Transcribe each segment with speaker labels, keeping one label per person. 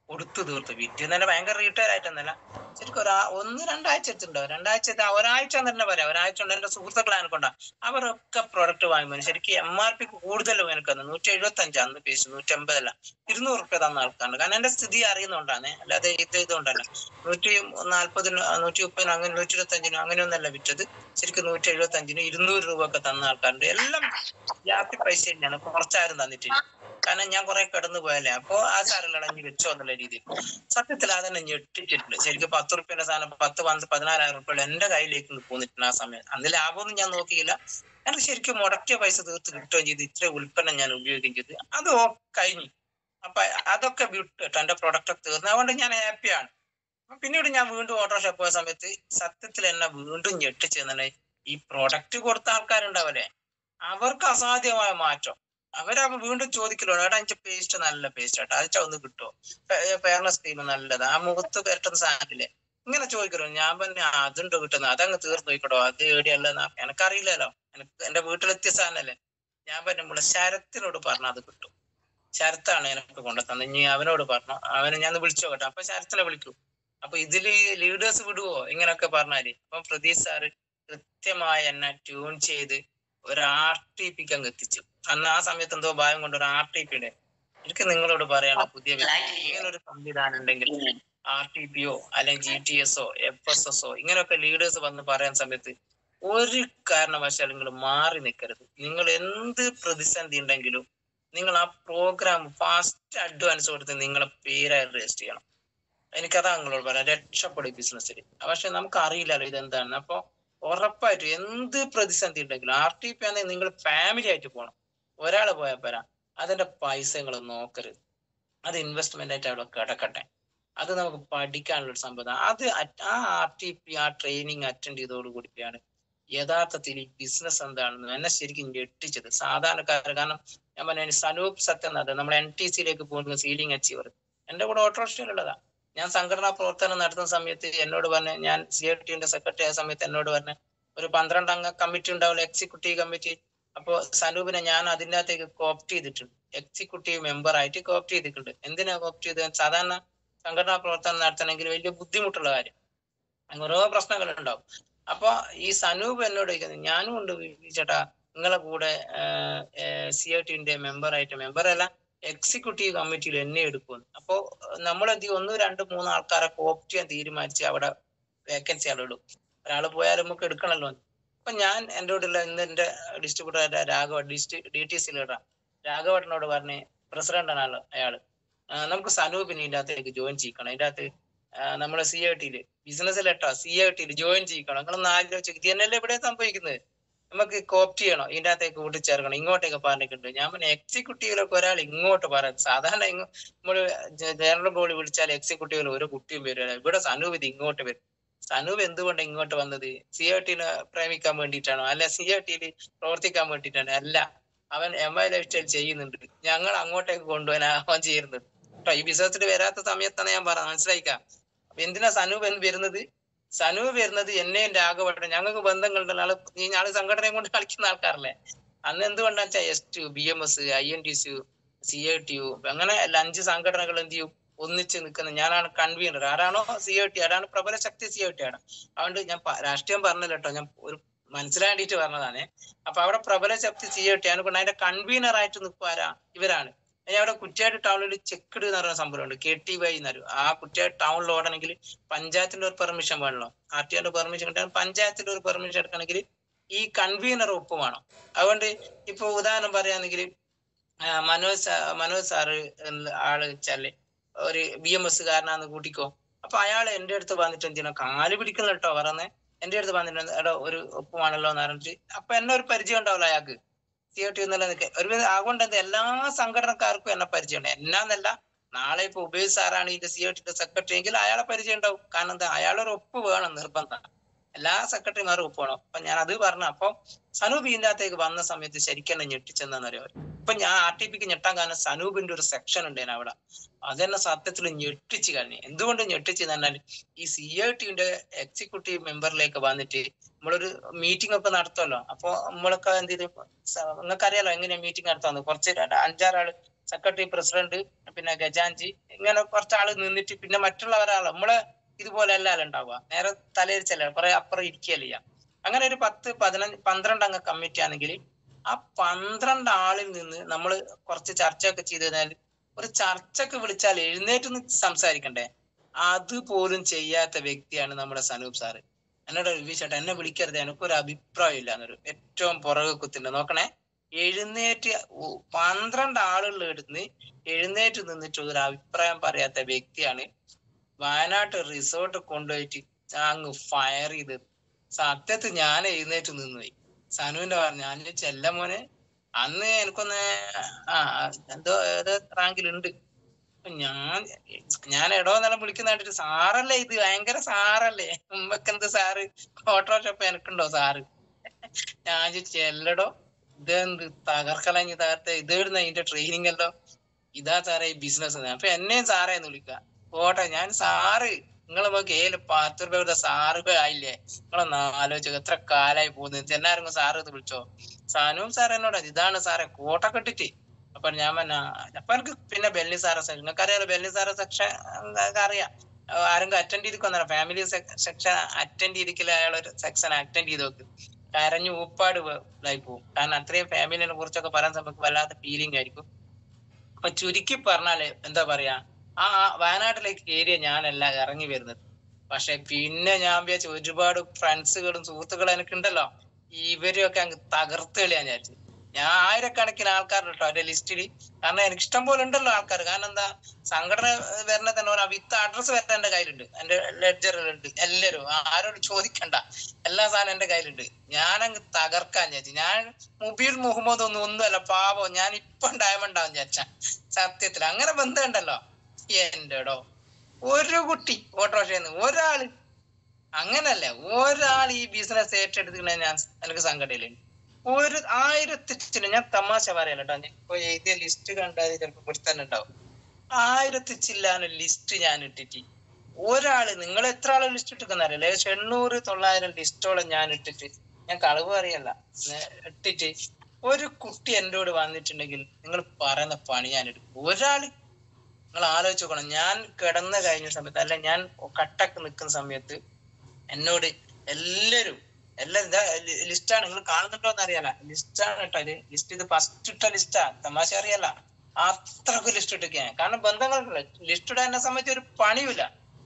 Speaker 1: കൊടുത്തു തീർത്തു വിറ്റ് തന്നെ ഭയങ്കര റീറ്റെയിൽ ആയിട്ടൊന്നല്ല ശരിക്കും ഒരാ ഒന്ന് രണ്ടാഴ്ച എത്തുണ്ടാവും രണ്ടാഴ്ച എത്തി- ഒരാഴ്ച എന്ന് തന്നെ പറയാം ഒരാഴ്ച കൊണ്ട് എന്റെ സുഹൃത്തുക്കളെ എനിക്കുണ്ടാ അവരൊക്കെ പ്രൊഡക്റ്റ് വാങ്ങുമ്പോൾ ശരിക്കും എം ആർ പി കൂടുതൽ എനിക്ക് തന്നു നൂറ്റി എഴുപത്തി അഞ്ച് അന്ന് പേസ് നൂറ്റി അമ്പതല്ല ഇരുന്നൂറ് റുപ്യ തന്ന ആൾക്കാരുണ്ട് കാരണം എന്റെ സ്ഥിതി അറിയുന്നോണ്ടാണ് അല്ലാതെ ഇത് ഇതുകൊണ്ടല്ല നൂറ്റി നാല്പതിന് നൂറ്റി മുപ്പതിന് അങ്ങനെ നൂറ്റി ഇരുപത്തി അഞ്ചിനും അങ്ങനെയൊന്നല്ല വിറ്റത് ശരിക്കും നൂറ്റി എഴുപത്തി അഞ്ചിന് ഇരുന്നൂറ് രൂപ ഒക്കെ തന്ന ആൾക്കാരുണ്ട് എല്ലാം ജാസ്തി പൈസ തന്നെയാണ് കുറച്ചാരും തന്നിട്ടില്ല കാരണം ഞാൻ കുറെ കിടന്നു പോയല്ലേ അപ്പൊ ആ സാറിൽ ഇളഞ്ഞു വെച്ചോ എന്നുള്ള രീതിയിൽ സത്യത്തിൽ അതെന്നെ ഞെട്ടിച്ചിട്ടുണ്ട് ശരിക്കും പത്ത് റുപ്യന്റെ സാധനം പത്ത് പന്ത് പതിനാലായിരം റുപ്യ എന്റെ കയ്യിലേക്ക് പോന്നിട്ടുണ്ട് ആ സമയത്ത് അന്ന് ലാഭമൊന്നും ഞാൻ നോക്കിയില്ല എനിക്ക് ശരിക്കും മുടക്കിയ പൈസ തീർത്ത് കിട്ടുകയും ചെയ്തു ഇത്ര ഉൽപ്പന്നം ഞാൻ ഉപയോഗിക്കുകയും ചെയ്തു അത് ഓ കഴിഞ്ഞു അപ്പൊ അതൊക്കെ വിട്ടു എന്റെ പ്രൊഡക്റ്റ് ഒക്കെ തീർന്നു അതുകൊണ്ട് ഞാൻ ഹാപ്പിയാണ് അപ്പൊ പിന്നീട് ഞാൻ വീണ്ടും ഓട്ടോറിക്ഷ പോയ സമയത്ത് സത്യത്തിൽ എന്നെ വീണ്ടും ഞെട്ടിച്ചെന്നെ ഈ പ്രൊഡക്റ്റ് കൊടുത്ത ആൾക്കാരുണ്ടാവല്ലേ അവർക്ക് അസാധ്യമായ മാറ്റം അവരവ വീണ്ടും ചോദിക്കലോ ഏട്ടാ എനിക്ക് പേസ്റ്റ് നല്ല പേസ്റ്റ് ഏട്ടാ അത് ഒന്ന് കിട്ടുമോ ഫെയർനെസ് ക്രീം നല്ലതാ ആ മുഖത്ത് പറ്റുന്ന സാധനത്തില്ലേ ഇങ്ങനെ ചോദിക്കലോ ഞാൻ പറഞ്ഞ അതുണ്ട് കിട്ടുന്നത് അതങ്ങ് തീർന്നു നോക്കടോ അത് എവിടെയല്ലെന്നാ എനക്കറിയില്ലല്ലോ എനിക്ക് എന്റെ വീട്ടിലെത്തിയ സാധനല്ലേ ഞാൻ പറഞ്ഞ നമ്മളെ ശരത്തിനോട് പറഞ്ഞ അത് കിട്ടും ശരത്താണ് എനിക്ക് കൊണ്ടുതന്നത് ഇനി അവനോട് പറഞ്ഞു അവനെ ഞാൻ വിളിച്ചു നോക്കട്ടെ അപ്പൊ ശരത്തിനെ വിളിക്കൂ അപ്പൊ ഇതില് ലീഡേഴ്സ് വിടുവോ ഇങ്ങനൊക്കെ പറഞ്ഞാല് അപ്പൊ പ്രതീഷ് സാറ് കൃത്യമായി എന്നെ ട്യൂൺ ചെയ്ത് ഒരു ആർ ടി പിക്ക് അങ്ങ് എത്തിച്ചു അന്ന് ആ സമയത്ത് എന്തോ ഭയം കൊണ്ട് ഒരു ആർ ടി പിയുടെ എനിക്ക് നിങ്ങളോട് പറയാനുള്ള പുതിയ ഇങ്ങനെ ഒരു സംവിധാനം ഉണ്ടെങ്കിൽ ആർ ടി പിയോ അല്ലെങ്കിൽ ജി ടി എസോ എഫ് എസ് എസോ ഇങ്ങനെയൊക്കെ ലീഡേഴ്സ് വന്ന് പറയാൻ സമയത്ത് ഒരു കാരണവശാലും നിങ്ങൾ മാറി നിൽക്കരുത് നിങ്ങൾ എന്ത് പ്രതിസന്ധി ഉണ്ടെങ്കിലും നിങ്ങൾ ആ പ്രോഗ്രാം ഫാസ്റ്റ് അഡ്വാൻസ് കൊടുത്ത് നിങ്ങളെ പേരായി രജിസ്റ്റർ ചെയ്യണം എനിക്കതാ നിങ്ങളോട് പറയാം രക്ഷപ്പെടും ബിസിനസ്സിൽ പക്ഷെ നമുക്ക് അറിയില്ലല്ലോ ഇതെന്താണെന്ന് അപ്പൊ ഉറപ്പായിട്ടും എന്ത് പ്രതിസന്ധി ഉണ്ടെങ്കിലും ആർ ടി പി ആണെങ്കിൽ നിങ്ങൾ ഫാമിലി ആയിട്ട് പോകണം ഒരാൾ പോയാൽ പോരാ അതിന്റെ പൈസ നിങ്ങൾ നോക്കരുത് അത് ഇൻവെസ്റ്റ്മെന്റ് ആയിട്ട് അവിടെ കിടക്കട്ടെ അത് നമുക്ക് പഠിക്കാനുള്ള ഒരു സംഭവം അത് at- ആ ആർ ടി പി ആ ട്രെയിനിങ് അറ്റൻഡ് ചെയ്തോട് കൂടിയാണ് യഥാർത്ഥത്തിൽ ഈ ബിസിനസ് എന്താണെന്ന് എന്നെ ശരിക്കും ഞെട്ടിച്ചത് സാധാരണക്കാർ കാരണം ഞാൻ പറഞ്ഞ സനൂപ് സത്യനാഥ് നമ്മുടെ എൻ ടി സിയിലേക്ക് പോകുന്ന സീലിംഗ് അച്ചീവർ എന്റെ കൂടെ ഓട്ടോറിക്ഷയിലുള്ളതാ ഞാൻ സംഘടനാ പ്രവർത്തനം നടത്തുന്ന സമയത്ത് എന്നോട് പറഞ്ഞ ഞാൻ സി ഐ ടിന്റെ സെക്രട്ടറി ആയ സമയത്ത് എന്നോട് പറഞ്ഞ ഒരു പന്ത്രണ്ട് അംഗ കമ്മിറ്റി ഉണ്ടാവില്ല എക്സിക്യൂട്ടീവ് കമ്മിറ്റി അപ്പോ സനൂപിനെ ഞാൻ അതിൻ്റെ അകത്തേക്ക് കോപ്റ്റ് ചെയ്തിട്ടുണ്ട് എക്സിക്യൂട്ടീവ് മെമ്പർ ആയിട്ട് കോപ്റ്റ് ചെയ്തിട്ടുണ്ട് എന്തിനാ കോപ്റ്റ് ചെയ്തത് സാധാരണ സംഘടനാ പ്രവർത്തനം നടത്തണമെങ്കിൽ വലിയ ബുദ്ധിമുട്ടുള്ള കാര്യം അങ്ങനെ ഓരോ പ്രശ്നങ്ങൾ ഉണ്ടാവും അപ്പൊ ഈ സനൂപ് എന്നോട് ചോദിക്കുന്നത് ഞാനും ഉണ്ട് വി- ചേട്ടാ നിങ്ങളെ കൂടെ സി ഐ ടിന്റെ മെമ്പർ ആയിട്ട് മെമ്പർ അല്ല എക്സിക്യൂട്ടീവ് കമ്മിറ്റിയിൽ എന്നെ എടുക്കുമെന്ന് അപ്പോ നമ്മൾ എന്ത് ചെയ്യും ഒന്ന് രണ്ട് മൂന്ന് ആൾക്കാരെ കോപ്റ്റ് ചെയ്യാൻ തീരുമാനിച്ച് അവിടെ വേക്കൻസി അവിടെ ഇടും ഒരാൾ പോയാൽ നമുക്ക് എടുക്കണമല്ലോ അപ്പൊ ഞാൻ എൻ്റെ കൂടെയുള്ള ഇന്ന് എന്റെ ഡിസ്ട്രിബ്യൂട്ടർ രാഘവ ഡിസ്ട്രി ഡി ടി സി ലീഡർ രാഘവട്ടനോട് പറഞ്ഞ് പ്രസിഡന്റ് ആണല്ലോ അയാള് ആ, നമുക്ക് സനൂപിന് ഇതിന്റെ അകത്തേക്ക് ജോയിൻ ചെയ്യിക്കണം ഇതിന്റെ അകത്ത് ആ, നമ്മളെ സി ഐ ടിയില് ബിസിനസ്സിലെട്ടോ സി ഐ ടിയിൽ ജോയിൻ ചെയ്യിക്കണം നിങ്ങളൊന്ന് ആലോചിച്ച് ഇത് തന്നെയല്ലേ ഇവിടെ സംഭവിക്കുന്നത് നമുക്ക് കോപ്റ്റ് ചെയ്യണം ഇതിന്റെ അകത്തേക്ക് കൂട്ടിച്ചേർക്കണം ഇങ്ങോട്ടേക്ക് പറഞ്ഞിട്ടുണ്ട് ഞാൻ പിന്നെ എക്സിക്യൂട്ടീവിലൊക്കെ ഒരാൾ ഇങ്ങോട്ട് പറയാം സാധാരണ ഇങ്ങ് നമ്മള് ജ- ജനറൽ ബോഡി വിളിച്ചാൽ എക്സിക്യൂട്ടീവിൽ ഒരു കുട്ടിയും വരില്ല ഇവിടെ സനൂപ് ഇത് ഇങ്ങോട്ട് വരും സനൂപ് എന്തുകൊണ്ട് ഇങ്ങോട്ട് വന്നത് സി ഐ ടിനെ പ്രേമിക്കാൻ വേണ്ടിയിട്ടാണോ അല്ല സി ഐ ടിയിൽ പ്രവർത്തിക്കാൻ വേണ്ടിയിട്ടാണോ അല്ല അവൻ എം ഐ ലൈഫ് സ്റ്റൈൽ ചെയ്യുന്നുണ്ട് ഞങ്ങൾ അങ്ങോട്ടേക്ക് കൊണ്ടുപോകാൻ അവൻ ചെയ്യുന്നത് കേട്ടോ ഈ ബിസിനസ്സിൽ വരാത്ത സമയത്താണ് ഞാൻ പറഞ്ഞത് മനസ്സിലായിക്കാം അപ്പൊ എന്തിനാ സനൂപ് എന്ന് വരുന്നത് സനൂപ് വരുന്നത് എന്നെയും രാഘവട്ടൻ ഞങ്ങൾക്ക് ബന്ധങ്ങളുണ്ട് ആള് ഈ ആള് സംഘടനയും കൊണ്ട് കളിക്കുന്ന ആൾക്കാരല്ലേ അന്ന് എന്തുകൊണ്ടാ വെച്ചാൽ S T B M S I N T C C I T U അങ്ങനെ അല്ല അഞ്ച് സംഘടനകൾ എന്ത് ചെയ്യും ഒന്നിച്ച് നിൽക്കുന്ന ഞാനാണ് കൺവീനർ ആരാണോ സി ഐ ടി ആരാണ് പ്രബല ശക്തി സി ഐ ടി ആണ് അതുകൊണ്ട് ഞാൻ പ- രാഷ്ട്രീയം പറഞ്ഞില്ല കേട്ടോ ഞാൻ ഒരു മനസ്സിലാണ്ടിട്ട് പറഞ്ഞതാണ് അപ്പൊ അവിടെ പ്രബല ശക്തി സി ഐ ടി ആണ് കൊണ്ട് അതിന്റെ കൺവീനർ ആയിട്ട് നിൽക്കുക ആരാ ഇവരാണ് ഇനി അവിടെ കുറ്റ്യാട് ടൗണിൽ ചെക്കിട് എന്ന് പറയുന്ന സംഭവമുണ്ട് കെ ടി വൈ എന്നൊരു ആ കുറ്റ്യാട് ടൗണിൽ ഓടണമെങ്കിൽ പഞ്ചായത്തിന്റെ ഒരു പെർമിഷൻ വേണല്ലോ ആർ ടി ഒന്റെ പെർമിഷൻ കിട്ടാൻ പഞ്ചായത്തിന്റെ ഒരു പെർമിഷൻ എടുക്കണമെങ്കിൽ ഈ കൺവീനർ ഒപ്പ് വേണം അതുകൊണ്ട് ഇപ്പൊ ഉദാഹരണം പറയുകയാണെങ്കിൽ മനോജ് സാ- മനോജ് സാറ് എന്ന ആള് വെച്ചാല് ഒരു ബി എം എസ് കാരനാന്ന് കൂട്ടിക്കോ അപ്പൊ അയാൾ എന്റെ അടുത്ത് വന്നിട്ട് എന്തിനാ കാല് പിടിക്കുന്ന കേട്ടോ പറയുന്നത് എന്റെ അടുത്ത് വന്നിട്ട് എടോ ഒരു ഒപ്പുവാണല്ലോ എന്ന് പറഞ്ഞിട്ട് അപ്പൊ എന്നെ ഒരു പരിചയം ഉണ്ടാവില്ല അയാൾക്ക് സി ടി എന്നുള്ള നിൽക്കുക ഒരു അതുകൊണ്ട് എന്താ എല്ലാ സംഘടനക്കാർക്കും എന്നെ പരിചയമുണ്ട് എന്നാന്നല്ല നാളെ ഇപ്പൊ ഉപേഷ് സാറാണ് ഇതിന്റെ സി ടിന്റെ സെക്രട്ടറി എങ്കിൽ അയാളെ പരിചയം ഉണ്ടാവും കാരണം എന്താ അയാളൊരു ഒപ്പ് വേണം നിർബന്ധം എല്ലാ സെക്രട്ടറിമാരും ഒപ്പ് വേണം അപ്പൊ ഞാൻ അത് പറഞ്ഞു അപ്പൊ സനൂപ് ഇതിന്റെ അകത്തേക്ക് വന്ന സമയത്ത് ശരിക്കും എന്നെ ഞെട്ടിച്ചെന്നു അറിയാം ഇപ്പൊ ഞാൻ ആർ ടി പിക്ക് ഞെട്ടാൻ കാരണം സനൂപിന്റെ ഒരു സെക്ഷൻ ഉണ്ടായിരുന്നു അവിടെ അതെന്നെ സത്യത്തിൽ ഞെട്ടിച്ച് കഴിഞ്ഞു എന്തുകൊണ്ട് ഞെട്ടിച്ച് പറഞ്ഞാൽ ഈ സി ഐ ടിന്റെ എക്സിക്യൂട്ടീവ് മെമ്പറിലേക്ക് വന്നിട്ട് നമ്മളൊരു മീറ്റിംഗ് ഒക്കെ നടത്തുമല്ലോ അപ്പൊ നമ്മളൊക്കെ എന്ത് ചെയ്തു നിങ്ങൾക്ക് അറിയാലോ എങ്ങനെയാ മീറ്റിംഗ് നടത്താന്ന് കുറച്ച് രണ്ട് അഞ്ചാറാള് സെക്രട്ടറി പ്രസിഡന്റ് പിന്നെ ഖജാൻജി ഇങ്ങനെ കുറച്ചാള് നിന്നിട്ട് പിന്നെ മറ്റുള്ളവരാൾ നമ്മള് ഇതുപോലെ അല്ലല്ലോ ഉണ്ടാവുക നേരെ തലയിരിച്ചല്ല കുറെ അപ്പുറം ഇരിക്കുകയല്ല അങ്ങനെ ഒരു പത്ത് പതിനഞ്ച് പന്ത്രണ്ട് അംഗ കമ്മിറ്റി ആണെങ്കിൽ ആ പന്ത്രണ്ട് ആളിൽ നിന്ന് നമ്മൾ കുറച്ച് ചർച്ചയൊക്കെ ചെയ്ത് കഴിഞ്ഞാൽ ഒരു ചർച്ചക്ക് വിളിച്ചാൽ എഴുന്നേറ്റ് നിന്ന് സംസാരിക്കണ്ടേ അതുപോലും ചെയ്യാത്ത വ്യക്തിയാണ് നമ്മുടെ സനൂപ് സാറ് എന്നോട് വിചേട്ടാ എന്നെ വിളിക്കരുത് എനിക്കൊരു അഭിപ്രായം ഇല്ല എന്നൊരു ഏറ്റവും പുറകെ കുത്തിണ്ട് നോക്കണേ എഴുന്നേറ്റ് ഉ- പന്ത്രണ്ട് ആളുകൾ എടുത്ത് എഴുന്നേറ്റ് നിന്നിട്ട് ഒരു അഭിപ്രായം പറയാത്ത വ്യക്തിയാണ് വയനാട്ട് റിസോർട്ട് കൊണ്ടുപോയിട്ട് അങ്ങ് ഫയർ ചെയ്ത് സത്യത്തിൽ ഞാൻ എഴുന്നേറ്റ് നിന്നുപോയി സനുവിന്റെ പറഞ്ഞു ഞാൻ ചെല്ല മോനെ അന്ന് എനിക്കൊന്ന് ആ എന്തോ ഏതോ റാങ്കിലുണ്ട് അപ്പൊ ഞാൻ ഞാൻ എടോ എന്നെല്ലാം വിളിക്കുന്ന കണ്ടിട്ട് സാറല്ലേ ഇത് ഭയങ്കര സാറല്ലേ മുമ്പൊക്കെന്ത് സാറ് ഓട്ടോഷോപ്പ് എനിക്കുണ്ടോ സാറ് ഞാൻ ചോദിച്ചു എല്ലടോ ഇതെന്ത് തകർക്കലഞ്ഞ് തകർത്ത ഇതെവിടുന്ന ഇതിന്റെ ട്രെയിനിങ് അല്ലോ ഇതാ സാറേ ഈ ബിസിനസ് അപ്പൊ എന്നെയും സാറേ എന്ന് വിളിക്കുക പോട്ടെ ഞാൻ സാറ് നിങ്ങൾ നമുക്ക് ഏഴ് പത്ത് രൂപ കൊടുത്ത സാറ് ആയില്ലേ നിങ്ങളൊന്ന് ആലോചിച്ചു എത്ര കാലായി പോകുന്നത് എന്നാരും സാറ് എന്ന് വിളിച്ചോ സാനുവും സാർ എന്നോട് ഇതാണ് സാറേ കോട്ടൊക്കെ ഇട്ടിട്ട് അപ്പൊ ഞാൻ പറഞ്ഞ അപ്പൊ എനിക്ക് പിന്നെ ബെല്ലി സാറെ സെക്ഷൻ നിങ്ങൾക്ക് അറിയാലോ ബെല്ലി സാറെ സെക്ഷൻ അറിയാം ആ, ആരെങ്കിലും അറ്റൻഡ് ചെയ്തിക്കൊന്നല്ല ഫാമിലി സെക്ഷൻ അറ്റൻഡ് ചെയ്തിക്കില്ല അയാൾ ഒരു സെക്ഷൻ അറ്റൻഡ് ചെയ്ത് നോക്ക് കരഞ്ഞു ഊപ്പാട് വ- ഇതായി പോകും കാരണം അത്രയും ഫാമിലിനെ കുറിച്ചൊക്കെ പറയാൻ സമയത്ത് വല്ലാത്ത ഫീലിംഗ് ആയിരിക്കും അപ്പൊ ചുരുക്കി പറഞ്ഞാല് എന്താ പറയാ ആ ആ വയനാട്ടിലേക്ക് ഏരിയ ഞാനല്ല ഇറങ്ങി വരുന്നത് പക്ഷെ പിന്നെ ഞാൻ വിചാരിച്ചു ഒരുപാട് ഫ്രണ്ട്സുകളും സുഹൃത്തുക്കളും എനിക്കുണ്ടല്ലോ ഇവരെയൊക്കെ അങ്ങ് തകർത്ത് കളിയാൻ വിചാരിച്ചു ഞാൻ ആയിരക്കണക്കിന് ആൾക്കാരുണ്ട് കേട്ടോ അവരുടെ ലിസ്റ്റിൽ കാരണം എനിക്ക് ഇഷ്ടം പോലെ ഉണ്ടല്ലോ ആൾക്കാർ കാരണം എന്താ സംഘടന വരുന്ന തന്നെ ഒരു വിത്ത് അഡ്രസ് വരെ എന്റെ കയ്യിലുണ്ട് എന്റെ ലെഡ്ജറിലുണ്ട് എല്ലാരും ആരോട് ചോദിക്കണ്ട എല്ലാ സാധനം എന്റെ കയ്യിലുണ്ട് ഞാനങ്ങ് തകർക്കാൻ വിചാരിച്ചു ഞാൻ മുബീർ മുഹമ്മദ് ഒന്നും ഒന്നുമല്ല പാവോ ഞാൻ ഇപ്പം ഡയമണ്ട് ആവും വിചാരിച്ച സത്യത്തിൽ അങ്ങനെ ബന്ധമുണ്ടല്ലോ എന്റെടോ ഒരു കുട്ടി ഓട്ടോറിക്ഷന്ന് ഒരാള് അങ്ങനല്ല ഒരാൾ ഈ ബിസിനസ് ഏറ്റെടുക്കുന്ന ഞാൻ എനിക്ക് സങ്കടയിലുണ്ട് ഒരു ആയിരത്തി ഞാൻ തമാശ പറയല്ല കേട്ടോ ഞാൻ ഇപ്പൊ എഴുതിയ ലിസ്റ്റ് കണ്ടാൽ ചിലപ്പോ ഇവിടെ തന്നെ ഉണ്ടാവും ആയിരത്തി ചില്ലാന ലിസ്റ്റ് ഞാൻ ഇട്ടിട്ട് ഒരാള് നിങ്ങൾ എത്ര ആള് ലിസ്റ്റ് ഇട്ടിക്കുന്നറിയില്ല ഏകദേശം എണ്ണൂറ് തൊള്ളായിരം ലിസ്റ്റോളം ഞാൻ ഇട്ടിട്ട് ഞാൻ കളവ് അറിയല്ല ഇട്ടിട്ട് ഒരു കുട്ടി എന്നോട് വന്നിട്ടുണ്ടെങ്കിൽ നിങ്ങൾ പറയുന്ന പണി ഞാൻ എടുക്കും ഒരാള് നിങ്ങൾ ആലോചിച്ച് നോക്കണം ഞാൻ കിടന്ന് കഴിഞ്ഞ സമയത്ത് അല്ല ഞാൻ കട്ടക്ക് നിൽക്കുന്ന സമയത്ത് എന്നോട് എല്ലാരും എല്ലാരും ഇതാ ലിസ്റ്റാണ് നിങ്ങൾ കാണുന്നുണ്ടോ എന്ന് അറിയാല ലിസ്റ്റാണ് കേട്ടോ ഇത് ലിസ്റ്റ് ഇത് ഫസ്റ്റ് ഇട്ട ലിസ്റ്റാ തമാശ അറിയാല അത്രക്ക് ലിസ്റ്റ് ഇട്ടിരിക്കാൻ കാരണം ബന്ധങ്ങൾക്കുള്ള ലിസ്റ്റ് ഇടാൻ എന്നെ സംബന്ധിച്ച് ഒരു പണിയില്ല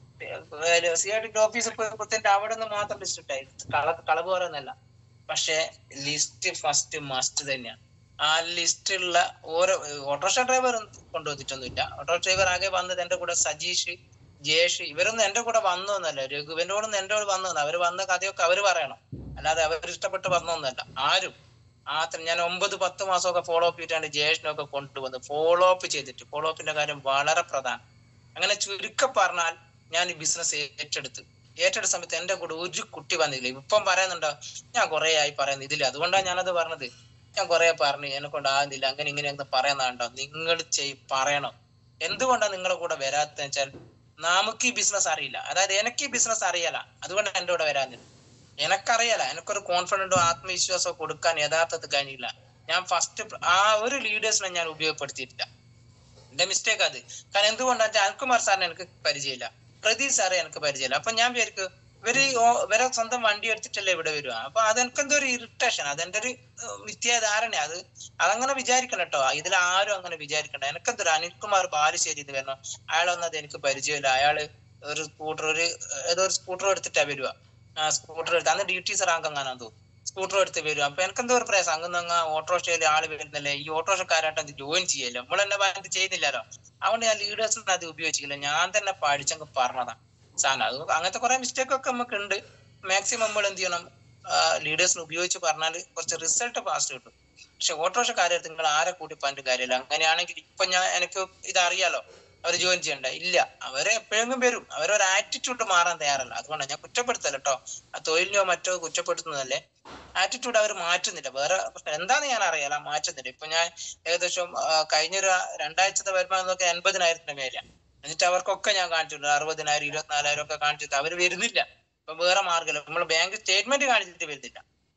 Speaker 1: സി ആർ ടി ഓഫീസിൽ പോയി കുത്തിന്റെ അവിടെ നിന്ന് മാത്രം ലിസ്റ്റ് ഇട്ടായി കള കളവ് പറയുന്നല്ല പക്ഷെ ലിസ്റ്റ് ഫസ്റ്റ് മസ്റ്റ് തന്നെയാണ് ആ ലിസ്റ്റുള്ള ഓരോ ഓട്ടോറിക്ഷ ഡ്രൈവർ കൊണ്ടുവന്നിട്ടൊന്നുമില്ല ഓട്ടോ ഡ്രൈവർ ആകെ വന്നത് എന്റെ കൂടെ സജീഷ് ജയേഷ് ഇവരൊന്നും എന്റെ കൂടെ വന്നൊന്നല്ല രഘുവിനോടൊന്നും എന്റെ കൂടെ വന്നൊന്നും അവര് വന്ന കഥയൊക്കെ അവര് പറയണം അല്ലാതെ അവർ ഇഷ്ടപ്പെട്ട് വന്നൊന്നല്ല ആരും മാത്രം ഞാൻ ഒമ്പത് പത്ത് മാസമൊക്കെ ഫോളോ അപ്പ് ചെയ്തിട്ടാണ് ജയേഷിനൊക്കെ കൊണ്ടുവന്ന് ഫോളോ അപ്പ് ചെയ്തിട്ട് ഫോളോ അപ്പിന്റെ കാര്യം വളരെ പ്രധാനം അങ്ങനെ ചുരുക്കം പറഞ്ഞാൽ ഞാൻ ഈ ബിസിനസ് ഏറ്റെടുത്ത് ഏറ്റെടുത്ത സമയത്ത് എന്റെ കൂടെ ഒരു കുട്ടി വന്നില്ല ഇപ്പം പറയുന്നുണ്ടോ ഞാൻ കുറെ ആയി പറയുന്നത് ഇതില്ല അതുകൊണ്ടാണ് ഞാനത് പറഞ്ഞത് ഞാൻ കുറെ പറഞ്ഞു എന്നെ കൊണ്ട് ആകുന്നില്ല അങ്ങനെ ഇങ്ങനെ എന്ന് പറയുന്നതാണ്ടോ നിങ്ങൾ ചെയ് പറയണം എന്തുകൊണ്ടാണ് നിങ്ങളെ കൂടെ വരാത്തെന്ന് വെച്ചാൽ നമുക്ക് ഈ ബിസിനസ് അറിയില്ല അതായത് എനിക്ക് ഈ ബിസിനസ് അറിയാല അതുകൊണ്ടാണ് എന്റെ കൂടെ വരാഞ്ഞത് എനക്കറിയാല എനിക്കൊരു കോൺഫിഡന്റോ ആത്മവിശ്വാസമോ കൊടുക്കാൻ യഥാർത്ഥത്തിൽ കഴിഞ്ഞില്ല ഞാൻ ഫസ്റ്റ് ആ ഒരു ലീഡേഴ്സിനെ ഞാൻ ഉപയോഗപ്പെടുത്തിയിട്ടില്ല എന്റെ മിസ്റ്റേക്ക് അത് കാരണം എന്തുകൊണ്ടാന്ന് വെച്ചാൽ അൽകുമാർ സാറിനെ എനിക്ക് പരിചയമില്ല പ്രദീപ് സാറെ എനിക്ക് പരിചയമില്ല അപ്പൊ ഞാൻ വിചാരിക്കും ഇവര് ഓ- ഇവരെ സ്വന്തം വണ്ടി എടുത്തിട്ടല്ലേ ഇവിടെ വരുക അപ്പൊ അതെനിക്കെന്തോ ഒരു ഇറിറ്റേഷൻ അതെന്റെ ഒരു ഏഹ്, മിഥ്യാധാരണ അത് അതങ്ങനെ വിചാരിക്കണം കേട്ടോ ഇതിൽ ആരും അങ്ങനെ വിചാരിക്കണ്ട എനിക്കെന്തോ ഒരു അനിൽകുമാർ ബാലുശ്ശേരി ഇത് വരണം അയാൾ വന്നത് എനിക്ക് പരിചയമില്ല അയാള് ഒരു സ്കൂട്ടർ ഒരു ഏതോ ഒരു സ്കൂട്ടർ എടുത്തിട്ടാ വരുക ആ സ്കൂട്ടർ എടുത്ത് അന്ന് ഡ്യൂട്ടി റാങ്ക് എങ്ങാനാ തോന്നുന്നു സ്കൂട്ടർ എടുത്ത് വരും അപ്പൊ എനിക്കെന്തോ ഒരു പ്രയാസം അങ്ങ് അങ്ങ് ഓട്ടോറിക്ഷയിൽ ആള് വരുന്നല്ലേ ഈ ഓട്ടോറിക്ഷക്കാരായിട്ട് അത് ജോയിൻ ചെയ്യല്ലോ നമ്മളെന്നെ ബാങ്ക് ചെയ്യുന്നില്ലല്ലോ അതുകൊണ്ട് ഞാൻ ലീഡേഴ്സിന് അത് ഉപയോഗിച്ചില്ല ഞാൻ തന്നെ പഠിച്ചങ്ങ് പറഞ്ഞതാ സാധനം അത് അങ്ങനത്തെ കുറെ മിസ്റ്റേക്ക് ഒക്കെ നമുക്ക് ഉണ്ട് മാക്സിമം നമ്മൾ എന്ത് ചെയ്യണം ലീഡേഴ്സിന് ഉപയോഗിച്ച് പറഞ്ഞാൽ കുറച്ച് റിസൾട്ട് ഫാസ്റ്റ് കിട്ടും പക്ഷെ ഓട്ടോറിക്ഷക്കാരെ നിങ്ങൾ ആരെ കൂട്ടി പറഞ്ഞിട്ട് കാര്യമില്ല അങ്ങനെയാണെങ്കിൽ ഇപ്പൊ ഞാൻ എനിക്ക് ഇതറിയാലോ അവർ ജോയിൻ ചെയ്യണ്ട ഇല്ല അവരെ എപ്പോഴെങ്കിലും വരും അവരൊരു ആറ്റിറ്റ്യൂഡ് മാറാൻ തയ്യാറല്ല അതുകൊണ്ടാണ് ഞാൻ കുറ്റപ്പെടുത്തല്ല കേട്ടോ ആ തൊഴിലിനോ മറ്റോ കുറ്റപ്പെടുത്തുന്നതല്ലേ ആറ്റിറ്റ്യൂഡ് അവർ മാറ്റുന്നില്ല വേറെ പ്രശ്നം എന്താന്ന് ഞാൻ അറിയാല മാറ്റുന്നില്ല ഇപ്പൊ ഞാൻ ഏകദേശം ആ, കഴിഞ്ഞൊരു രണ്ടാഴ്ചത്തെ വരുമാനം നോക്കി എൺപതിനായിരത്തിന്റെ മേലെയാണ് എന്നിട്ട് അവർക്കൊക്കെ ഞാൻ കാണിച്ചിട്ടുണ്ട് അറുപതിനായിരം ഇരുപത്തിനാലായിരം ഒക്കെ കാണിച്ചിട്ട് അവർ വരുന്നില്ല ഇപ്പൊ വേറെ മാർഗമില്ല നമ്മൾ ബാങ്ക് സ്റ്റേറ്റ്മെന്റ് കാണിച്ചിട്ട് വരുന്നില്ല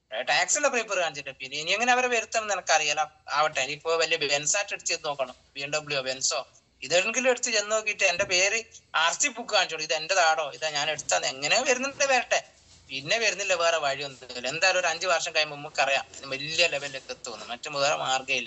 Speaker 1: ടാക്സിന്റെ പേപ്പർ കാണിച്ചിട്ട് പിന്നെ ഇനി എങ്ങനെ അവരെ വരുത്തണം എന്ന് എനിക്കറിയാലോ ആവട്ടെ ഇനിയിപ്പോ വലിയ ബെൻസായിട്ട് എടുത്ത് നോക്കണം ബി എം ഡബ്ല്യു ബെൻസോ ഇതെങ്കിലും എടുത്ത് ചെന്ന് നോക്കിയിട്ട് എന്റെ പേര് ആർ സി ബുക്ക് കാണിച്ചോളൂ ഇത് എന്റെ താടോ ഇതാ ഞാൻ എടുത്താന്ന് എങ്ങനെ വരുന്നുണ്ട് വരട്ടെ പിന്നെ വരുന്നില്ല വേറെ വഴിയൊന്നും എന്തായാലും ഒരു അഞ്ചു വർഷം കഴിയുമ്പോൾ നമുക്കറിയാം ഇത് വലിയ ലെവലിലേക്ക് എത്തുന്നു മറ്റു വേറെ മാർഗ്ഗമില്ല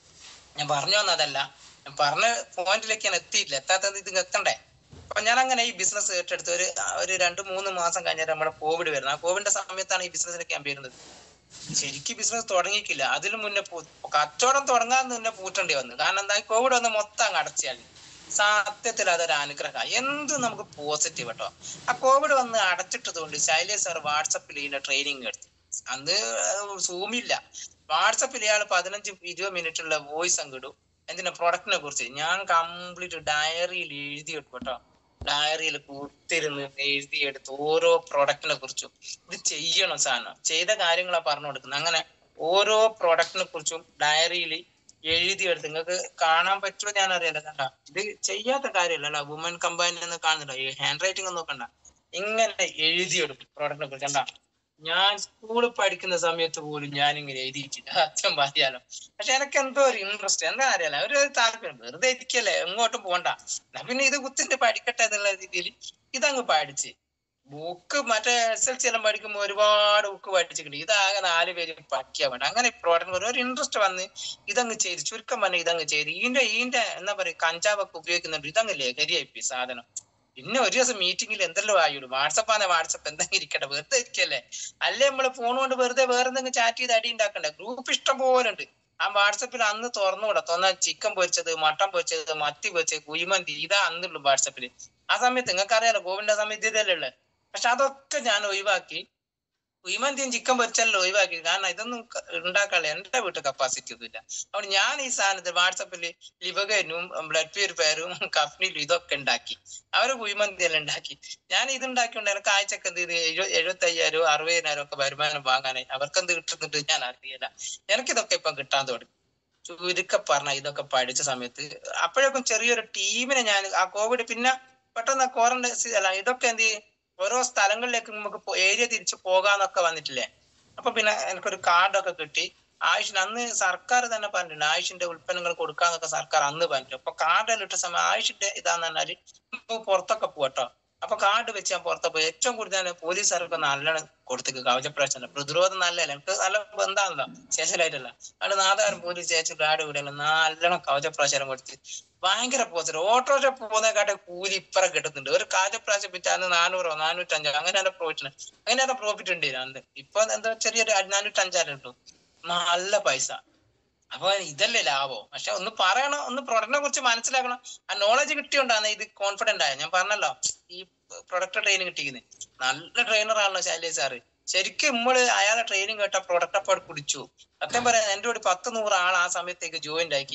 Speaker 1: ഞാൻ പറഞ്ഞു വന്നതല്ല ഞാൻ പറഞ്ഞ പോയിന്റിലേക്ക് ഞാൻ എത്തിയില്ല എത്താത്തത് ഇത് എത്തണ്ടേ അപ്പൊ ഞാൻ അങ്ങനെ ഈ ബിസിനസ് ഏറ്റെടുത്ത് ഒരു ഒരു രണ്ട് മൂന്ന് മാസം കഴിഞ്ഞാൽ നമ്മുടെ കോവിഡ് വരുന്നത് ആ കോവിഡിന്റെ സമയത്താണ് ഈ ബിസിനസ്സിലേക്ക് ഞാൻ വരുന്നത് ശരിക്കും ബിസിനസ് തുടങ്ങിയിട്ടില്ല അതിനു മുന്നേ പൂ- കച്ചവടം തുടങ്ങാൻ മുന്നേ പൂട്ടേണ്ടി വന്നു കാരണം എന്താ ഈ കോവിഡ് വന്ന് മൊത്തം അങ്ങ് അടച്ചാൽ സത്യത്തിൽ അതൊരു അനുഗ്രഹം എന്ത് നമുക്ക് പോസിറ്റീവ് കേട്ടോ ആ കോവിഡ് വന്ന് അടച്ചിട്ടത് കൊണ്ട് ശൈലേഷ് സാർ വാട്സപ്പിൽ ഇതിന്റെ ട്രെയിനിങ് എടുത്തു അന്ന് സൂമില്ല വാട്സപ്പിൽ ഇയാൾ പതിനഞ്ച് ഇരുപത് മിനിറ്റ് ഉള്ള വോയിസ് അങ്ങിടും എന്തിനാ പ്രൊഡക്റ്റിനെ കുറിച്ച് ഞാൻ കംപ്ലീറ്റ് ഡയറിയിൽ എഴുതിയെടുക്കും കേട്ടോ ഡയറിയിൽ കൂത്തിരുന്ന് എഴുതിയെടുത്ത് ഓരോ പ്രൊഡക്റ്റിനെ കുറിച്ചും ഇത് ചെയ്യണം സാധനം ചെയ്ത കാര്യങ്ങളാ പറഞ്ഞു കൊടുക്കുന്നത് അങ്ങനെ ഓരോ പ്രൊഡക്റ്റിനെ കുറിച്ചും ഡയറിയിൽ എഴുതിയെടുത്ത് നിങ്ങൾക്ക് കാണാൻ പറ്റുമോ ഞാൻ അറിയില്ല കണ്ട ഇത് ചെയ്യാത്ത കാര്യമല്ല വുമൻ കമ്പനി എന്ന് കാണുന്നുണ്ടോ ഈ ഹാൻഡ് റൈറ്റിംഗ് ഒന്നും നോക്കണ്ട ഇങ്ങനെ എഴുതിയെടുക്കും പ്രൊഡക്റ്റിനെ കുറിച്ച് കണ്ട ഞാൻ സ്കൂളിൽ പഠിക്കുന്ന സമയത്ത് പോലും ഞാൻ ഇങ്ങനെ എഴുതിയിട്ടില്ല അച്ഛൻ പറയാലോ പക്ഷെ എനിക്ക് എന്തോ ഒരു ഇൻട്രസ്റ്റ് എന്താ അറിയാലോ ഒരു താല്പര്യം വെറുതെ ഇരിക്കല്ലേ എങ്ങോട്ടും പോണ്ട എന്നാ പിന്നെ ഇത് കുത്തിന്റെ പഠിക്കട്ടെ എന്നുള്ള രീതിയിൽ ഇതങ്ങ് പഠിച്ച് ബുക്ക് മറ്റേ എസ് എൽ സി എല്ലാം പഠിക്കുമ്പോൾ ഒരുപാട് ബുക്ക് പഠിച്ചിട്ടുണ്ട് ഇതാകെ നാല് പേര് പഠിക്കാൻ വേണ്ട അങ്ങനെ പ്രോഡക്റ്റ് ഒരു ഇൻട്രസ്റ്റ് വന്ന് ഇതങ്ങ് ചെയ്ത് ചുരുക്കം പറഞ്ഞ ഇതങ്ങ് ചെയ്ത് ഇതിന്റെ ഇതിന്റെ എന്താ പറയാ കഞ്ചാവൊക്കെ ഉപയോഗിക്കുന്നുണ്ട് ഇതങ്ങ് ലഹരിയായിപ്പോയി സാധനം പിന്നെ ഒരു ദിവസം മീറ്റിംഗിൽ എന്തെല്ലോ ആയുള്ളൂ വാട്സപ്പ് ആണ് വാട്സപ്പ് എന്തെങ്കിലും ഇരിക്കട്ടെ വെറുതെ ഇരിക്കല്ലേ അല്ലേ നമ്മള് ഫോൺ കൊണ്ട് വെറുതെ വേറെ എന്തെങ്കിലും ചാറ്റ് ചെയ്ത് അടി ഉണ്ടാക്കണ്ടേ ഗ്രൂപ്പ് ഇഷ്ടം പോലെ ഉണ്ട് ആ വാട്സപ്പിൽ അന്ന് തുറന്നുകൂടാ തുറന്ന ചിക്കൻ പൊരിച്ചത് മട്ടൻ പൊരിച്ചത് മത്തി പൊരിച്ചത് കുഴിമന്തി ഇതാ അന്നുള്ളൂ വാട്സപ്പിൽ ആ സമയത്ത് നിങ്ങൾക്ക് അറിയാലോ കോവിഡിന്റെ സമയത്ത് ഇതല്ലേ ഉള്ളത് പക്ഷെ അതൊക്കെ ഞാൻ ഒഴിവാക്കി കുഴിമന്തിയും ചിക്കൻ പൊരിച്ചല്ലോ ഒഴിവാക്കി കാരണം ഇതൊന്നും ക- ഉണ്ടാക്കാനുള്ള എന്റെ വീട്ടിൽ കപ്പാസിറ്റി ഒന്നുമില്ല അതുകൊണ്ട് ഞാൻ ഈ സാധനത്തിൽ വാട്സപ്പിൽ ലിവഗനും ബ്ലഡ് പ്യൂരിഫയറും കഫ്നിലും ഇതൊക്കെ ഉണ്ടാക്കി അവര് കുഴിമന്തി എല്ലാം ഉണ്ടാക്കി ഞാൻ ഇത് ഉണ്ടാക്കിയോണ്ട് എനിക്ക് ആഴ്ചക്ക് എന്ത് ഇത് എഴു എഴുപത്തി അയ്യായിരം അറുപതിനായിരം ഒക്കെ വരുമാനം വാങ്ങാനായി അവർക്ക് എന്ത് കിട്ടുന്നുണ്ട് ഞാൻ അറിയില്ല എനിക്കിതൊക്കെ ഇപ്പം കിട്ടാൻ തുടങ്ങി ചുരുക്ക പറഞ്ഞ ഇതൊക്കെ പഠിച്ച സമയത്ത് അപ്പോഴേക്കും ചെറിയൊരു ടീമിനെ ഞാൻ ആ കോവിഡ് പിന്നെ പെട്ടെന്ന് ക്വാറന്റൈൻ അല്ല ഇതൊക്കെ എന്ത് ചെയ്യും ഓരോ സ്ഥലങ്ങളിലേക്ക് നമുക്ക് ഏരിയ തിരിച്ചു പോകാന്നൊക്കെ വന്നിട്ടില്ലേ അപ്പൊ പിന്നെ എനിക്കൊരു കാർഡൊക്കെ കിട്ടി ആയുഷിന് അന്ന് സർക്കാർ തന്നെ പറഞ്ഞിട്ടുണ്ട് ആയുഷിന്റെ ഉൽപ്പന്നങ്ങൾ കൊടുക്കാന്നൊക്കെ സർക്കാർ അന്ന് പറഞ്ഞു അപ്പൊ കാർഡെല്ലാം ഇട്ട സമയം ആയുഷിന്റെ ഇതാന്ന് പറഞ്ഞാല് ഇപ്പൊ പുറത്തൊക്കെ പോട്ടോ അപ്പൊ കാർഡ് വെച്ച് ഞാൻ പുറത്ത് പോയി ഏറ്റവും കൂടുതൽ പോലീസുകാർക്ക് നല്ലോണം കൊടുത്തേക്ക് കവചപ്രശ്നം പ്രതിരോധം നല്ലതല്ല എനിക്ക് നല്ല ബന്ധാണല്ലോ സ്റ്റേഷനിലായിട്ടല്ല അവിടെ നാദാരം പോലീസ് ചേച്ചി കാർഡ് വിടല്ലോ നല്ലോണം കവചപ്രാശനം കൊടുത്ത് ഭയങ്കര പോസ്റ്റ് ഓട്ടോറിക്ഷ പോകുന്നതിനെക്കാട്ടെ കൂലി ഇപ്പറ കിട്ടുന്നുണ്ട് ഒരു കാജപ്രാശം വിറ്റ് അന്ന് നാനൂറോ നാനൂറ്റഞ്ചോ അങ്ങനെ എന്റെ പ്രോഫിറ്റ് അങ്ങനെ എന്റെ പ്രോഫിറ്റ് ഉണ്ട് അന്ന് ഇപ്പൊ എന്താ ചെറിയൊരു നാനൂറ്റഞ്ചാറ് കിട്ടും നല്ല പൈസ അപ്പൊ ഇതല്ലേ ലാഭം പക്ഷെ ഒന്ന് പറയണം ഒന്ന് പ്രൊഡക്റ്റിനെ കുറിച്ച് മനസ്സിലാക്കണം ആ നോളജ് കിട്ടിയോണ്ടാണ് ഇത് കോൺഫിഡന്റ് ആയത് ഞാൻ പറഞ്ഞല്ലോ ഈ പ്രൊഡക്റ്റ് ട്രെയിനിങ് കിട്ടിക്കുന്നത് നല്ല ട്രെയിനർ ആണല്ലോ ശൈലേഷ് സാറ് ശരിക്കും നമ്മള് അയാളെ ട്രെയിനിങ് കേട്ട പ്രൊഡക്റ്റ് അപ്പോൾ കുടിച്ചു സത്യം പറയാം എന്റെ കൂടി പത്ത് നൂറ് ആൾ ആ സമയത്തേക്ക് ജോയിന്റ് ആക്കി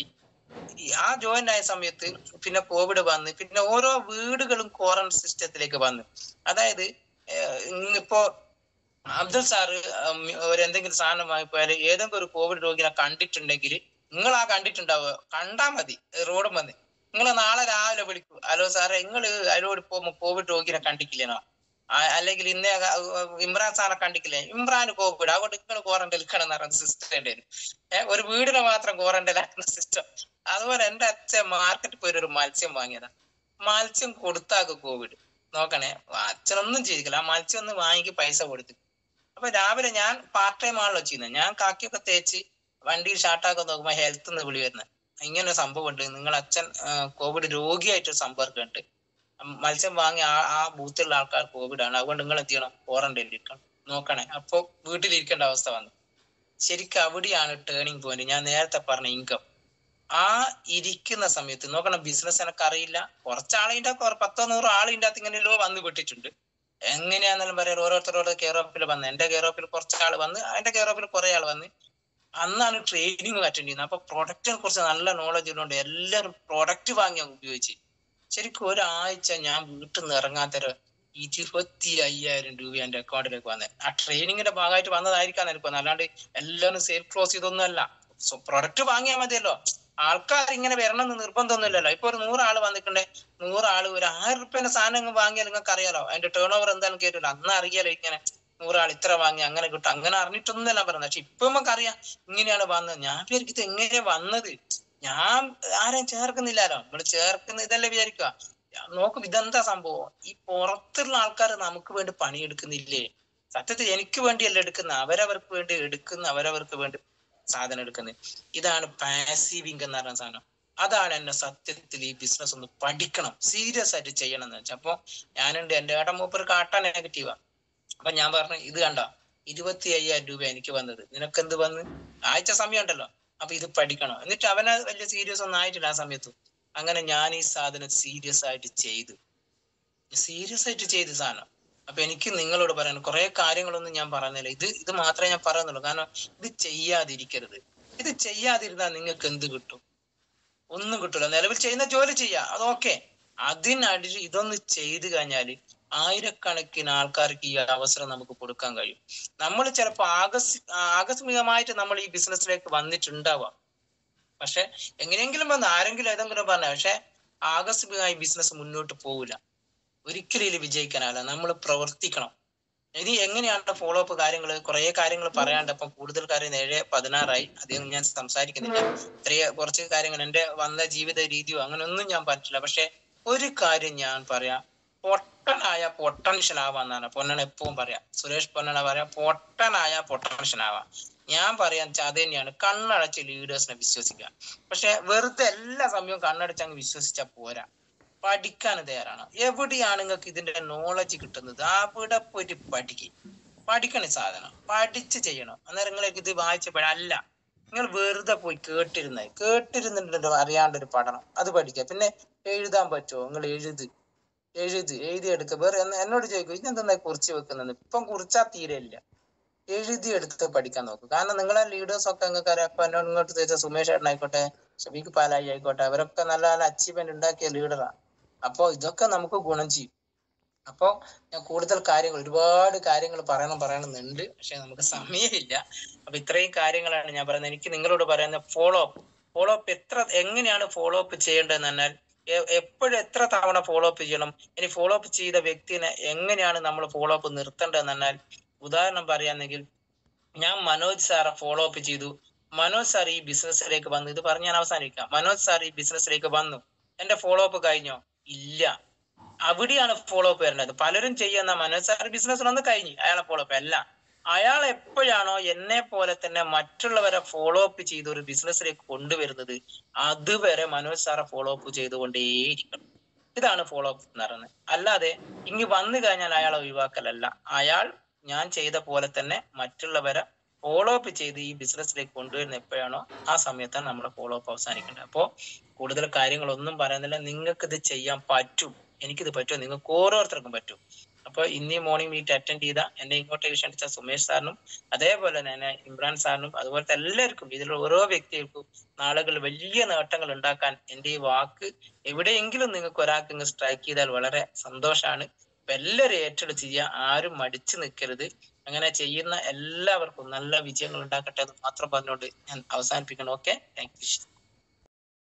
Speaker 1: ഈ ആ ജോയിന്റ് ആയ സമയത്ത് പിന്നെ കോവിഡ് വന്ന് പിന്നെ ഓരോ വീടുകളും ക്വാറന്റൈൻ സിസ്റ്റത്തിലേക്ക് വന്നു അതായത് ഏഹ് ഇന്നിപ്പോ അബ്ദുൽ സാറ് ഉം, ഒരു എന്തെങ്കിലും സാധനം വാങ്ങിപ്പോയാൽ ഏതെങ്കിലും ഒരു കോവിഡ് രോഗിനെ കണ്ടിട്ടുണ്ടെങ്കിൽ നിങ്ങൾ ആ കണ്ടിട്ടുണ്ടാവുക കണ്ടാ മതി റോഡും വന്ന് നിങ്ങൾ നാളെ രാവിലെ വിളിക്കൂ ഹലോ സാറേ നിങ്ങൾ അതിലോട് പോകുമ്പോ കോവിഡ് രോഗിനെ കണ്ടിട്ടില്ലേനോ ആ- അല്ലെങ്കിൽ ഇന്നേ ക- ഇമ്രാൻ സാറെ കണ്ടിട്ടില്ലേ ഇമ്രാൻ കോവിഡ് അതുകൊണ്ട് നിങ്ങൾ ക്വാറന്റൈൻ നിൽക്കണം എന്ന് പറയുന്ന സിസ്റ്റം ഉണ്ടായിരുന്നു ഏഹ് ഒരു വീടിനെ മാത്രം ക്വാറന്റൈൻ ആക്കുന്ന സിസ്റ്റം അതുപോലെ എന്റെ അച്ഛൻ മാർക്കറ്റിൽ പോയി ഒരു മത്സ്യം വാങ്ങിയതാ മത്സ്യം കൊടുത്താക്ക് കോവിഡ് നോക്കണേ അച്ഛനൊന്നും ചെയ്തില്ല ആ മത്സ്യം ഒന്ന് വാങ്ങിക്ക് പൈസ കൊടുത്തു അപ്പൊ രാവിലെ ഞാൻ പാർട്ട് ടൈം ആണല്ലോ ചെയ്യുന്നത് ഞാൻ കാക്കിയൊക്കെ തേച്ച് വണ്ടിയിൽ ഷാർട്ടാക്കാൻ നോക്കുമ്പോ ഹെൽത്ത് എന്ന് വിളി വരുന്നത് ഇങ്ങനെ ഒരു സംഭവം ഉണ്ട് നിങ്ങൾ അച്ഛൻ ആ, കോവിഡ് രോഗിയായിട്ട് സമ്പർക്കം ഉണ്ട് മത്സ്യം വാങ്ങി ആ ആ ബൂത്തിലുള്ള ആൾക്കാർ കോവിഡ് ആണ് അതുകൊണ്ട് നിങ്ങൾ എന്ത് ചെയ്യണം ക്വാറന്റൈനിൽ ഇരിക്കണം നോക്കണേ അപ്പൊ വീട്ടിലിരിക്കേണ്ട അവസ്ഥ വന്നു ശരിക്കും അവിടെയാണ് ടേണിംഗ് പോയിന്റ് ഞാൻ നേരത്തെ പറഞ്ഞ ഇൻകം ആ ഇരിക്കുന്ന സമയത്ത് നോക്കണം ബിസിനസ് എനിക്ക് അറിയില്ല കുറച്ചാളിന്റെ പത്തോ നൂറോ ആളിന്റെ അകത്ത് ഇങ്ങനെയല്ലോ വന്ന് വിട്ടിട്ടുണ്ട് എങ്ങനെയാണെന്നും പറയാം ഓരോരുത്തരോട് കെയർ ഓഫിൽ വന്ന് എന്റെ കെയർ ഓഫിൽ കുറച്ച് ആൾ വന്ന് എന്റെ കെയർ ഓഫിൽ കുറെ ആൾ വന്ന് അന്നാണ് ട്രെയിനിങ് അറ്റൻഡ് ചെയ്യുന്നത് അപ്പൊ പ്രൊഡക്റ്റിനെ കുറിച്ച് നല്ല നോളജ് ഉള്ളതുകൊണ്ട് എല്ലാവരും പ്രൊഡക്റ്റ് വാങ്ങി അങ്ങ് ഉപയോഗിച്ച് ശരിക്കും ഒരാഴ്ച ഞാൻ വീട്ടിൽ നിന്ന് ഇറങ്ങാത്തൊരു ഇരുപത്തി അയ്യായിരം രൂപ എന്റെ അക്കൗണ്ടിലേക്ക് വന്നത് ആ ട്രെയിനിങ്ങിന്റെ ഭാഗമായിട്ട് വന്നതായിരിക്കാം എനിക്ക് അല്ലാണ്ട് എല്ലാവരും സെയിൽ ക്ലോസ് ചെയ്തൊന്നുമല്ല പ്രൊഡക്റ്റ് വാങ്ങിയാൽ മതിയല്ലോ ആൾക്കാർ ഇങ്ങനെ വരണം എന്ന് നിർബന്ധമൊന്നുമില്ലല്ലോ ഇപ്പൊ ഒരു നൂറാള് വന്നിട്ടുണ്ടെ നൂറാള് ഒരു ആയിരം റുപ്യന്റെ സാധനം അങ്ങ് വാങ്ങിയാൽ നിങ്ങൾക്ക് അറിയാലോ അതിന്റെ ടേൺ ഓവർ എന്താണെന്ന് കേട്ടില്ല അന്ന് അറിയാലോ ഇങ്ങനെ നൂറാൾ ഇത്ര വാങ്ങി അങ്ങനെ കിട്ടും അങ്ങനെ അറിഞ്ഞിട്ടൊന്നുമല്ല പറയുന്നത് പക്ഷെ ഇപ്പൊ നമുക്കറിയാം ഇങ്ങനെയാണ് വന്നത് ഞാൻ വിചാരിക്കും ഇത് എങ്ങനെയാ വന്നത് ഞാൻ ആരെയും ചേർക്കുന്നില്ലല്ലോ നമ്മള് ചേർക്കുന്ന ഇതല്ലേ വിചാരിക്കുക നോക്കും ഇതെന്താ സംഭവം ഈ പുറത്തുള്ള ആൾക്കാർ നമുക്ക് വേണ്ടി പണിയെടുക്കുന്നില്ലേ സത്യത്തിൽ എനിക്ക് വേണ്ടിയല്ല എടുക്കുന്ന അവരവർക്ക് വേണ്ടി എടുക്കുന്ന അവരവർക്ക് വേണ്ടി സാധനം എടുക്കുന്നത് ഇതാണ് പാസീവ് ഇൻകം എന്ന് പറയുന്ന സാധനം അതാണ് എന്നെ സത്യത്തിൽ ഈ ബിസിനസ് ഒന്ന് പഠിക്കണം സീരിയസ് ആയിട്ട് ചെയ്യണം എന്ന് വെച്ചാൽ അപ്പൊ ഞാനുണ്ട് എന്റെ ഏട്ടൻ മൂപ്പർ കാട്ട നെഗറ്റീവാ അപ്പൊ ഞാൻ പറഞ്ഞു ഇത് കണ്ട ഇരുപത്തി അയ്യായിരം രൂപ എനിക്ക് വന്നത് നിനക്ക് എന്ത് വന്ന് ആഴ്ച സമയം ഉണ്ടല്ലോ അപ്പൊ ഇത് പഠിക്കണം എന്നിട്ട് അവനെ വലിയ സീരിയസ് ഒന്നും ആയിട്ടില്ല ആ സമയത്ത് അങ്ങനെ ഞാൻ ഈ സാധനം സീരിയസ് ആയിട്ട് ചെയ്തു സീരിയസ് ആയിട്ട് ചെയ്ത സാധനം അപ്പൊ എനിക്ക് നിങ്ങളോട് പറയാൻ കുറെ കാര്യങ്ങളൊന്നും ഞാൻ പറഞ്ഞില്ല ഇത് ഇത് മാത്രമേ ഞാൻ പറയുന്നുള്ളൂ കാരണം ഇത് ചെയ്യാതിരിക്കരുത് ഇത് ചെയ്യാതിരുന്നാൽ നിങ്ങൾക്ക് എന്ത് കിട്ടും ഒന്നും കിട്ടില്ല നിലവിൽ ചെയ്യുന്ന ജോലി ചെയ്യാ അതൊക്കെ അതിനടി ഇതൊന്ന് ചെയ്തു കഴിഞ്ഞാല് ആയിരക്കണക്കിന് ആൾക്കാർക്ക് ഈ അവസരം നമുക്ക് കൊടുക്കാൻ കഴിയും നമ്മൾ ചിലപ്പോൾ ആകസ് ആകസ്മികമായിട്ട് നമ്മൾ ഈ ബിസിനസ്സിലേക്ക് വന്നിട്ടുണ്ടാവാം പക്ഷെ എങ്ങനെയെങ്കിലും വന്ന് ആരെങ്കിലും ഏതെങ്കിലും പറഞ്ഞ പക്ഷെ ആകസ്മികമായി ബിസിനസ് മുന്നോട്ട് പോവില്ല ഒരിക്കലും ഇതിൽ വിജയിക്കാനാവില്ല നമ്മൾ പ്രവർത്തിക്കണം ഇനി എങ്ങനെയാണ് ഫോളോ അപ്പ് കാര്യങ്ങൾ കുറെ കാര്യങ്ങൾ പറയാണ്ട് അപ്പൊ കൂടുതൽ കാര്യം ഏഴ് പതിനാറായി അധികം ഞാൻ സംസാരിക്കുന്നില്ല ഇത്രയ കുറച്ച് കാര്യങ്ങൾ എന്റെ വന്ന ജീവിത രീതിയോ അങ്ങനെയൊന്നും ഞാൻ പറ്റില്ല പക്ഷെ ഒരു കാര്യം ഞാൻ പറയാം പൊട്ടനായ പൊട്ടൻഷ്യൽ ആവാന്നാണ് പൊന്നണ എപ്പോഴും പറയാം സുരേഷ് പൊന്നണ പറയാ പൊട്ടനായ പൊട്ടൻഷ്യൽ ആവാം ഞാൻ പറയാൻ വെച്ചാൽ അത് തന്നെയാണ് കണ്ണടച്ച് ലീഡേഴ്സിനെ വിശ്വസിക്കുക പക്ഷെ വെറുതെ എല്ലാ സമയവും കണ്ണടച്ച് അങ്ങ് വിശ്വസിച്ചാൽ പോരാ പഠിക്കാൻ തയ്യാറാണ് എവിടെയാണ് നിങ്ങൾക്ക് ഇതിന്റെ നോളജ് കിട്ടുന്നത് അവിടെ പോയിട്ട് പഠിക്കും പഠിക്കണം ഈ സാധനം പഠിച്ച് ചെയ്യണം അന്നേരം നിങ്ങൾക്ക് ഇത് വായിച്ചപ്പോഴ അല്ല നിങ്ങൾ വെറുതെ പോയി കേട്ടിരുന്നത് കേട്ടിരുന്നിട്ടുണ്ടല്ലോ അറിയാണ്ടൊരു പഠനം അത് പഠിക്കുക പിന്നെ എഴുതാൻ പറ്റുമോ നിങ്ങൾ എഴുത് എഴുത് എഴുതിയെടുക്ക വേറെ എന്ന് എന്നോട് ചോദിക്കും ഇതെന്താ കുറിച്ച് വെക്കുന്നത് ഇപ്പം കുറിച്ചാ തീരെ ഇല്ല എഴുതിയെടുത്ത് പഠിക്കാൻ നോക്കും കാരണം നിങ്ങളെ ലീഡേഴ്സ് ഒക്കെ നിങ്ങൾക്ക് അറിയാം ഇപ്പൊ എന്നോട് ഇങ്ങോട്ട് ചോദിച്ച സുമേഷ് ഏട്ടൻ ആയിക്കോട്ടെ ഷബീഖ് പാലായി ആയിക്കോട്ടെ അവരൊക്കെ നല്ല നല്ല അച്ചീവ്മെന്റ് ഉണ്ടാക്കിയ ലീഡറാണ് അപ്പോ ഇതൊക്കെ നമുക്ക് ഗുണം ചെയ്യും അപ്പോ ഞാൻ കൂടുതൽ കാര്യങ്ങൾ ഒരുപാട് കാര്യങ്ങൾ പറയണം പറയണമെന്നുണ്ട് പക്ഷെ നമുക്ക് സമയമില്ല അപ്പൊ ഇത്രയും കാര്യങ്ങളാണ് ഞാൻ പറയുന്നത് എനിക്ക് നിങ്ങളോട് പറയുന്ന ഫോളോ അപ്പ് ഫോളോ അപ്പ് എത്ര എങ്ങനെയാണ് ഫോളോ അപ്പ് ചെയ്യേണ്ടതെന്ന് പറഞ്ഞാൽ എപ്പോഴും എത്ര തവണ ഫോളോ അപ്പ് ചെയ്യണം ഇനി ഫോളോ അപ്പ് ചെയ്ത വ്യക്തിനെ എങ്ങനെയാണ് നമ്മൾ ഫോളോ അപ്പ് നിർത്തേണ്ടതെന്ന് പറഞ്ഞാൽ ഉദാഹരണം പറയാന്നെങ്കിൽ ഞാൻ മനോജ് സാറെ ഫോളോ അപ്പ് ചെയ്തു മനോജ് സാർ ഈ ബിസിനസ്സിലേക്ക് വന്നു ഇത് പറഞ്ഞ് ഞാൻ അവസാനിക്കാം മനോജ് സാർ ഈ ബിസിനസ്സിലേക്ക് വന്നു എന്റെ ഫോളോ അപ്പ് കഴിഞ്ഞോ ഇല്ല അവിടെയാണ് ഫോളോ അപ്പ് വരേണ്ടത് പലരും ചെയ്യുന്ന മനോജ് സാർ ബിസിനസ് വന്ന് കഴിഞ്ഞു അയാളെ ഫോളോ അപ്പ് അല്ല അയാൾ എപ്പോഴാണോ എന്നെ പോലെ തന്നെ മറ്റുള്ളവരെ ഫോളോ അപ്പ് ചെയ്ത് ഒരു ബിസിനസ്സിലേക്ക് കൊണ്ടുവരുന്നത് അതുവരെ മനോജ് സാറെ ഫോളോ അപ്പ് ചെയ്തുകൊണ്ടേയിരിക്കണം ഇതാണ് ഫോളോ അപ്പ് എന്ന് പറയുന്നത് അല്ലാതെ ഇങ്ങ് വന്നു കഴിഞ്ഞാൽ അയാളെ ഒഴിവാക്കലല്ല അയാൾ ഞാൻ ചെയ്ത പോലെ തന്നെ മറ്റുള്ളവരെ ഫോളോ അപ്പ് ചെയ്ത് ഈ ബിസിനസ്സിലേക്ക് കൊണ്ടുവരുന്ന എപ്പോഴാണോ ആ സമയത്താണ് നമ്മുടെ ഫോളോ അപ്പ് അവസാനിക്കേണ്ടത് അപ്പോ കൂടുതൽ കാര്യങ്ങളൊന്നും പറയുന്നില്ല നിങ്ങൾക്ക് ഇത് ചെയ്യാൻ പറ്റും എനിക്കിത് പറ്റും നിങ്ങൾക്ക് ഓരോരുത്തർക്കും പറ്റും അപ്പൊ ഇന്നീ മോർണിംഗ് മീറ്റ് അറ്റൻഡ് ചെയ്ത എന്നെ ഇങ്ങോട്ടേക്ക് ക്ഷണിച്ച സുമേഷ് സാറിനും അതേപോലെ തന്നെ ഇമ്രാൻ സാറിനും അതുപോലത്തെ എല്ലാവർക്കും ഇതിലുള്ള ഓരോ വ്യക്തികൾക്കും നാളുകൾ വലിയ നേട്ടങ്ങൾ ഉണ്ടാക്കാൻ എന്റെ ഈ വാക്ക് എവിടെയെങ്കിലും നിങ്ങൾക്ക് ഒരാൾക്ക് ഇങ്ങ് സ്ട്രൈക്ക് ചെയ്താൽ വളരെ സന്തോഷമാണ് അപ്പൊ എല്ലാവരും ഏറ്റെടുത്ത് ചെയ്യുക ആരും മടിച്ചു നിൽക്കരുത് അങ്ങനെ ചെയ്യുന്ന എല്ലാവർക്കും നല്ല വിജയങ്ങൾ ഉണ്ടാക്കട്ടെ എന്ന് മാത്രം പറഞ്ഞുകൊണ്ട് ഞാൻ അവസാനിപ്പിക്കണം ഓക്കെ താങ്ക് യു